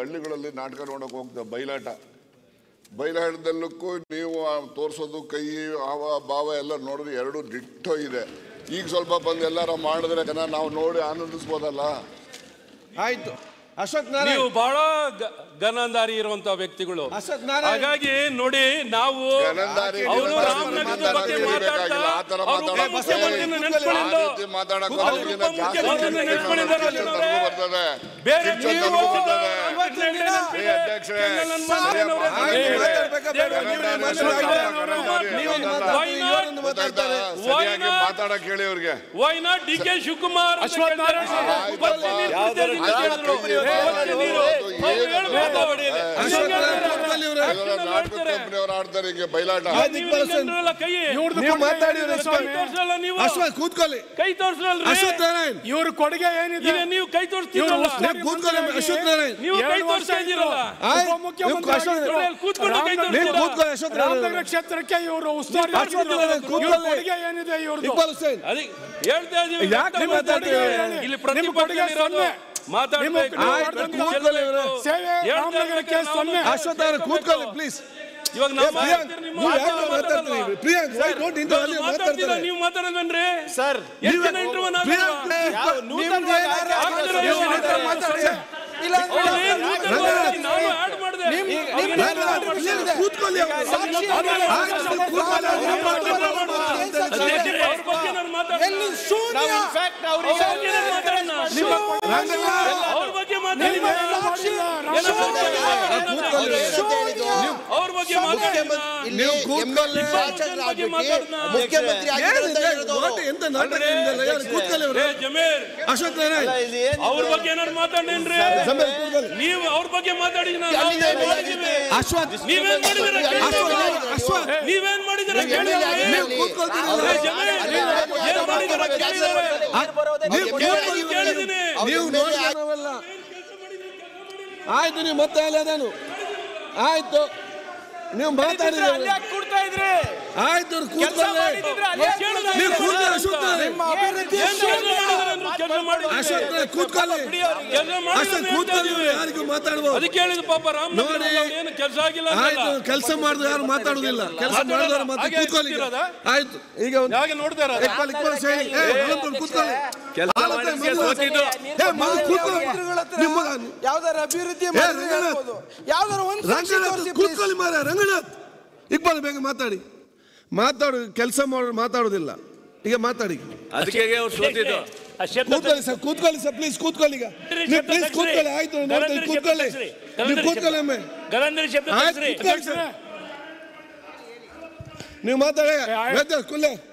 ಹಳ್ಳಿಗಳಲ್ಲಿ ನಾಟಕ ನೋಡಕ್ ಹೋಗ್ತೇವೆ ಬಯಲಾಟ ಬಯಲಾಟದಲ್ಲಕ್ಕೂ ನೀವು ಆ ತೋರ್ಸೋದು ಕೈ ಹಾವ ಭಾವ ಎಲ್ಲ ನೋಡಿದ್ರೆ ಎರಡು ಡಿಟ್ಟೋ ಇದೆ ಈಗ ಸ್ವಲ್ಪ ಬಂದು ಎಲ್ಲಾರ ಮಾಡಿದ್ರೆ ಕಣ ನಾವು ನೋಡಿ ಆನಂದಿಸ್ಬೋದಲ್ಲ ಆಯ್ತು ಅಶೋಕ್ ನಾರಾಯಣ್ ನೀವು ಬಹಳ ಗ- ಗನಂದಾರಿ ಇರುವಂತ ವ್ಯಕ್ತಿಗಳು ಅಶೋಕ್ ನಾರಾಯಣ್ ಹಾಗಾಗಿ ನೋಡಿ ನಾವು ಗನಂದಾರಿ ಅವರು ನೀವು ರಾಮನಗರದ ಬಗ್ಗೆ ಮಾತಾಡ್ತಾ ಮಾತಾಡ್ತಾ ಆ ಥರ ಅವ್ರು ಮಾತಾಡೋದು ಉಪಮುಖ್ಯಮಂತ್ರಿನ ಆ ನೆನ್ಸ್ಕೊಂಡು ರೀತಿ ಮಾತಾಡಕ್ಕೆ ಅವ್ರು ಅವ್ರಿಗಿನ್ನ ಜಾಸ್ತಿ ಉಪಮುಖ್ಯಮಂತ್ರಿನ ನೆನ್ಸ್ಕೊಂಡಿದ್ದಾರೆ ಅಲ್ಲಿ ಕಿಚ್ಚು ನೋಡಿ. ಬರ್ತದೆ ಬೇರೆ ಕಿಚ್ಚು ನೀವು ಬರ್ತದೆ. ನೆನ್ಪಿದೆ. ಏ ಅಧ್ಯಕ್ಷರೇ, ಕೆಂಗಲ್ ಸರಿಯಾಗಿ ಹನುಮಂತನವರೇ, ಮಾತಾಡಿ. ಮಾತಾಡ್ಬೇಕಾ ಬೇಡ? ನೀವು ಮಾತಾಡಿ. ನೀವು ಮಾತಾಡಿ, ಇವರೊಂದು ಮಾತಾಡ್ತಾರೆ. ಸರಿಯಾಗಿ ಮಾತಾಡಕ್ ಹೇಳಿ ಅವ್ರಿಗೆ why not D K Shivakumar ಅಂತ ಕೇಳ್ತಾರೆ. ಉಪಸ್ಥಿತಿ ನೀರು ಕುಡಿಯೋದಕ್ಕೆ ಯಾವ್ದಾದ್ರು ಕೇಳಿದ್ರು. ಉಪಸ್ಥಿತಿ ನೀರು. ಅವ್ರು ಹೇಳ್ಬೇಕು. ಅಶೋಕ್ ನಾರಾಯಣ್ ಕೂತ್ಕೊಳ್ಳಿ ಇವ್ರೆ. ಇದೆಲ್ಲ ನಾಟಕ ಕಂಪನಿಯವರು ಆಡ್ತಾರೆ ಹಿಂಗೆ ಬಯಲಾಟ ಆಯ್ತು, ನೀವು ಇಕ್ಬಾಲ್ ಹುಸೇನ್. ನಿಲ್ಲಲ್ಲ ಕೈ ನೀವು ಮಾತಾಡಿ ಇವ್ರೆ, ಕೈ ಸ್ವಾಮಿ. ತೋರ್ಸಲ್ಲ ನೀವು ಅಶ್ವಥ್ ಕೂತ್ಕೊಳ್ಳಿ ಕೈ ತೋರ್ಸಲ್ಲ ಅಶ್ವಥ್ ನಾರಾಯಣ್ ಇವ್ರ ಕೊಡುಗೆ ಏನಿದೆ ಈಗ ನೀವು ಕೈ ತೋರಿಸ್ತೀರಲ್ಲ ನೀವು ಕೂತ್ಕೊಳ್ಳಿ ಅಶ್ವಥ್ ನಾರಾಯಣ್ ನೀವು ಕೈ ಎರಡು ವರ್ಷ ತೋರಿಸ್ತಾ ಇದ್ದೀರಲ್ಲ ಆಯ್ತು, ಉಪಮುಖ್ಯಮಂತ್ರಿ ನೀವು ಅಶೋಕ್- ಆಗಿದ್ರು. ನೋಡಿ, ಅಲ್ಲಿ ಕೂತ್ಕೊಂಡು ಕೈ ರಾಮನಗರ- ನೀವು ತೋರಿಸ್ತೀರಾ? ಕೂತ್ಕೊಳ್ಳಿ ಅಶ್ವಥ್ ರಾಮನಗರ ನಾರಾಯಣ್ ಕ್ಷೇತ್ರಕ್ಕೆ ಇವರು ಉಸ್ತುವಾರಿ ಅಶ್ವಥ್ ಆಗಿದ್ರು. ನಾರಾಯಣ್ ಇವ್ರ ಕೂತ್ಕೊಳ್ಳಿ. ಕೊಡುಗೆ ಏನಿದೆ ಇವ್ರದ್ದು ಇಕ್ಬಾಲ್ ಹುಸೇನ್ ಅದಕ್ಕೆ ಹೇಳ್ತಾ ಇದೀವಿ ಯಾಕೆ ವ್ಯಕ್ತ ಮಾತಾಡ್ತೀವಿ? ಮಾಡ್ತಾ ಇದೀವಿ. ಇಲ್ಲಿ ನಿಮ್ಮ ಕೊಡುಗೆ ಪ್ರತಿಪಕ್ಷದಲ್ಲಿರೋದು ಸೊನ್ನೆ. ಮಾತಾಡ್ಬೇಕು ನಿಮ್ಮ ಆಯ್ತು, ಕೊಡುಗೆ ಕೂತ್ಕೊಳ್ಳಿ ಇವ್ರೆ. ಸೇವೆ ಹೇಳ್ತಾ ರಾಮನಗರಕ್ಕೆ ಇರ್ಬೇಕಾದ್ರೆ ಸೊನ್ನೆ ನಾವು- ಅಶ್ವಥ್ ಅವ್ರೆ ಕೂತ್ಕೊಳ್ಳಿ ಪ್ಲೀಸ್ ಇವಾಗ ನಾವು ಪ್ರಿಯಾಂಕ್ ಮಾತಾಡ್ತೀರಿ, ನೀವು ನೀವು ಯಾಕೆ ಮಾತಾಡಲ್ವಾ? ಮಾತಾಡ್ತೀರಿ ಪ್ರಿಯಾಂಕ್ why don't you ನಾವು ಅಲ್ಲಿ ಮಾತಾಡ್ತೀರಾ ಮಾತಾಡ್ತಾರೆ ನೀವು ಮಾತಾಡಲ್ವೇನ್ರಿ ಸರ್ ಎಷ್ಟು ಜನ ಇಂಟರ್ವ್ಯೂ ಪ್ರಿಯಾಂಕ್ ನೂತನವಾಗಿ ಆಯ್ಕೆ ಆದ ಆಗ್ತಾರೆ, ಸಚಿವರು ಆಗ್ತಾರೆ. ಮಾತಾಡ್ತಾರೆ. ಇಲ್ಲ ಅಂದ್ರೆ ನಾನು ಆಡ್ ಮಾಡಿದೆ ಕೂತ್ಕೊಳ್ಳಿ ಅವ್ರು. ಸಾಕ್ಷಿ ಆಯ್ತು, ಕೂತ್ಕೊಳ್ಳಿ ಅವ್ರು. ಅವ್ರ ಬಗ್ಗೆ ನಾನು ಮಾತಾಡ್ತೀನಿ ಎಲ್ಲಿ ಶೂನ್ಯ ಅವ್ರ ಬಗ್ಗೆ ನಾನು ಮಾತಾಡೋಣ. ಅವ್ರ ಬಗ್ಗೆ ಮಾತಾಡಿ ಅವ್ರ ಬಗ್ಗೆ ಮಾತಾಡೋಣ. ನೀವು ಕೂತ್ಕೊಳ್ಳಿ ಅವ್ರ ಬಗ್ಗೆ ಮಾತಾಡೋಣ. ಮುಖ್ಯಮಂತ್ರಿ ಏನಿದೆ? what? ಎಂತ ನಾಟಕ ನಿಮ್ದೆಲ್ಲ? ಯಾರು ಕೂತ್ಕೊಳ್ಳಿ ಅವ್ರು. ಏ ಜಮೀರ್ ಅಶೋಕ್ ನಾರಾಯಣ್ ಅವ್ರ ಬಗ್ಗೆ ಏನಾದ್ರು ಮಾತಾಡೇನ್ರಿ ಜಮೀರ್ ಕೂತ್ಕೊಳ್ಳಿ ನೀವು ಅವ್ರ ಬಗ್ಗೆ ಮಾತಾಡಿ ನಾವು ಏನ್ ಮಾಡಿದೀವಿ? ಅಶ್ವಥ್ ನೀವೇನ್ ಮಾಡಿದಿರ ಅಶ್ವಥ್ ಅಶ್ವಥ್ ನೀವೇನ್ ಮಾಡಿದಿರ ಕೇಳಿ ನೀವು ಕೂತ್ಕೊಳ್ತೀರಲ್ಲ? ಏ ಜಮೀರ್ ಏನ್ ಮಾಡಿದಿರ ಕೇಳಿದಾರೆ ನೀವು ಕೂತ್ಕೊಳ್ಳಿ. ಕೇಳಿದೀನಿ ನೀವು ನೋಡಿದವಲ್ಲ ಆಯ್ತು ನೀವು ಮತ್ತೆ ಅದೇನು ಆಯ್ತು ನೀವು ಮಾತಾಡಿದ್ರೆ ಕೊಡ್ತಾ ಇದ್ರಿ ಆಯ್ತು ಅವ್ರು ಕೆಲಸ ಕೂತ್ಕೊಳ್ಳಿ ಮಾಡಿದ್ರೆ ಅಲ್ಲಿ ಯಾಕೆ ಕೇಳಿದ್ರೆ ನೀವು ಕೂತ್ಕೊಳ್ಳಿ ಅಶೋಕ್ ನಾರಾಯಣ್. ನಿಮ್ಮ ಅಭಿವೃದ್ಧಿ ಏನ್ ಕೆಲಸ ಮಾಡಿದಾರೆ ಅಂದ್ರು? ಕೆಲಸ ಮಾಡಿದಾರೆ. ಅಶೋಕ್ ನಾರಾಯಣ್ ಕೂತ್ಕೊಳ್ಳಿ ಕೆಲಸ ಮಾಡಿದಾರೆ ಅಶೋಕ್ ಅಂತ ಕೂತ್ಕೊಳ್ಳಿ ಹೇಳ್ತಾ ಇವ್ರು ಇದೀವಿ. ಯಾರಿಗೂ ಮಾತಾಡ್ಬೋದು ಅದಕ್ಕೆ ಹೇಳಿದ ಪಾಪ ರಾಮ್ ನೋಡಿ. ಏನು ಕೆಲಸ ಆಗಿಲ್ಲ ಆಯ್ತು ಅಂತಲ್ಲ. ಕೆಲಸ ಮಾಡಿದ್ರೆ ಯಾರು ಮಾತಾಡುದಿಲ್ಲ ಕೆಲಸ ಮಾಡಿದವರು ಮತ್ತೆ ಹಾಗೆ ಕೂತ್ಕೊಳ್ಳಿ ಈಗ. ಕೂತಿರೋದಾ? ಆಯ್ತು ಈಗ ಒಂದು ಯಾಕೆ ನೋಡ್ತಾ ಇರೋದು? ಇಕ್ಬಾಲ್ ಇಕ್ಬಾಲ್ ಸೇರಿ ಏ ಅನಂತರು ಕೂತ್ಕೊಳ್ಳಿ ಆಲತೆ ಮೊದಲು- ಸೋತಿದ್ದು. ಏ ಮೊದಲು ಕೂತ್ಕೊಳ್ಳಿ ನಿಮ್ಮ ಯಾವ್ದಾರ ಅಭಿವೃದ್ಧಿ ಏ, ಮಾಡಿದ್ರೆ ರಂಗನಾಥ್. ಹೇಳ್ಬೋದು. ಯಾವ್ದಾರ ಒಂದು ಸಾಕ್ಷಿ ರಂಗನಾಥ್ ತೋರಿಸಿ please. ಕೂತ್ಕೊಳ್ಳಿ ಮಾರ ರಂಗನಾಥ್ ಇಕ್ಬಾಲ್ ಬೇಗ ಮಾತಾಡಿ ಮಾತಾಡು ಕೆಲಸ ಮಾಡೋ ಮಾತಾಡೋದಿಲ್ಲ ಈಗ ಮಾತಾಡಿ ಅದಕ್ಕೆ ಅವ್ರು ಸೋತಿದ್ದು ಕೂತ್ಕೊಳ್ಳಿ ಸರ್ ಕೂತ್ಕೊಳ್ಳಿ ಸರ್ ಪ್ಲೀಸ್ ಕೂತ್ಕೊಳ್ಳಿ ಈಗ ನೀವು ಪ್ಲೀಸ್ ಕೂತ್ಕೊಳ್ಳಿ ಆಯ್ತು ನೋಡ್ತೀನಿ ಕೂತ್ಕೊಳ್ಳಿ ನೀವು ಕೂತ್ಕೊಳ್ಳಿ ಒಮ್ಮೆ ಗಲಂದರಿ ಶಬ್ದ ಆಯ್ತು ಕೂತ್ಕೊಳ್ಳಿ ಸರ್ ನೀವು ಮಾತಾಡಿ ವೇದ ಕುಲ್ಲೆ